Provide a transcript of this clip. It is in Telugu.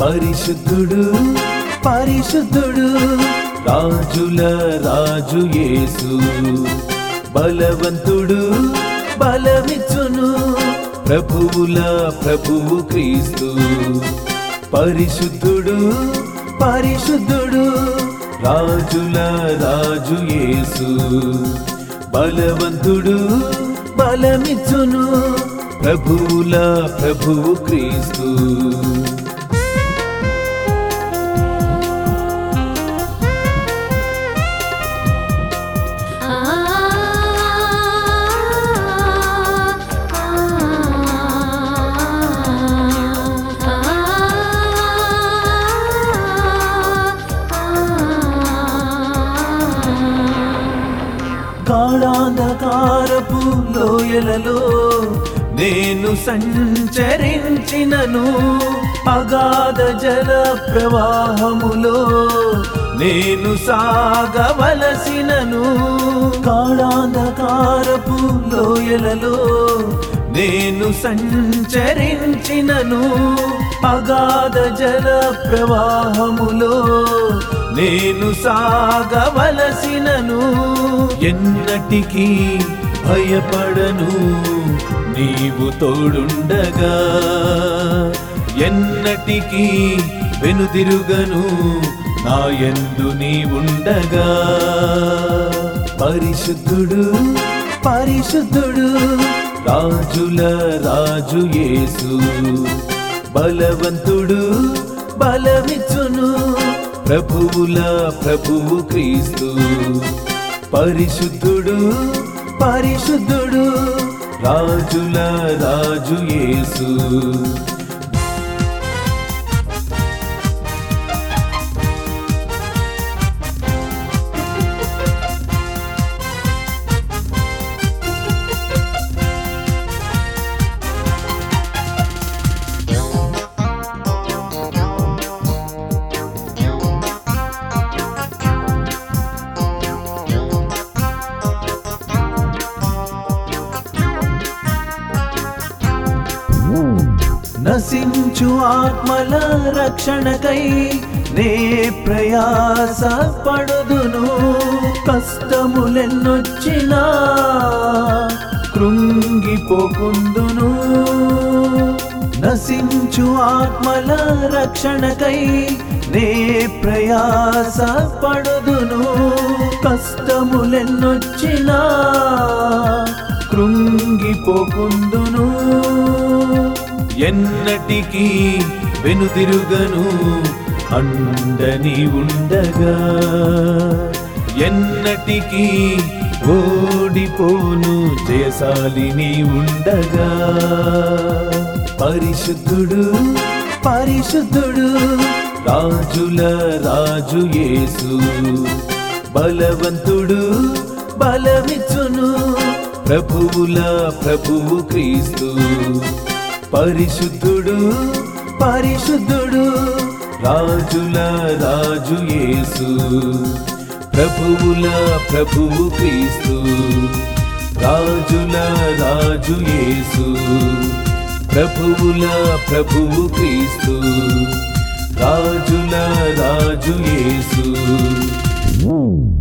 పరిశుద్ధుడు పరిశుద్ధుడు రాజుల రాజు యేసు బలవంతుడు బలమిచ్చును ప్రభువుల ప్రభువు క్రీస్తు పరిశుద్ధుడు పరిశుద్ధుడు రాజుల రాజు యేసు బలవంతుడు బలమిచ్చును ప్రభువుల ప్రభువు క్రీస్తు ఆ కాళాంధకారపు లోయలలో నేను సంచరించినను అగాధ జల ప్రవాహములో నేను సాగవలసినను కాళాంధకారపు లోయలలో నేను సంచరించినను అగాధ జల ప్రవాహములో నేను సాగవలసినను ఎన్నటికీ భయపడను నీవు తోడుండగా ఎన్నటికీ వెనుదిరుగను నా యందు నీవుండగా పరిశుద్ధుడు పరిశుద్ధుడు రాజుల రాజు యేసు బలవంతుడు బలమిచ్చును ప్రభువుల ప్రభువు క్రీస్తు పరిశుద్ధుడు పరిశుద్ధుడు రాజుల రాజు యేసు నశించు ఆత్మల రక్షణకై నే ప్రయాస పడుదును కష్టములెన్నొచ్చినా కృంగిపోకుందును నశించు ఆత్మల రక్షణకై నే ప్రయాస పడుదును కష్టములెన్నొచ్చినా కృంగిపోకుందును ఎన్నటికీ వెనుదిరుగను అండని ఉండగా ఎన్నటికీ ఓడిపోను జయశాలిని ఉండగా పరిశుద్ధుడు పరిశుద్ధుడు రాజుల రాజు యేసు బలవంతుడు బలమిచ్చును ప్రభువుల ప్రభువు క్రీస్తు పరిశుద్ధుడు పరిశుద్ధుడు రాజుల రాజు యేసు ప్రభువుల ప్రభువు క్రీస్తు రాజుల రాజు యేసు ప్రభువుల ప్రభువు క్రీస్తు రాజుల రాజు యేసు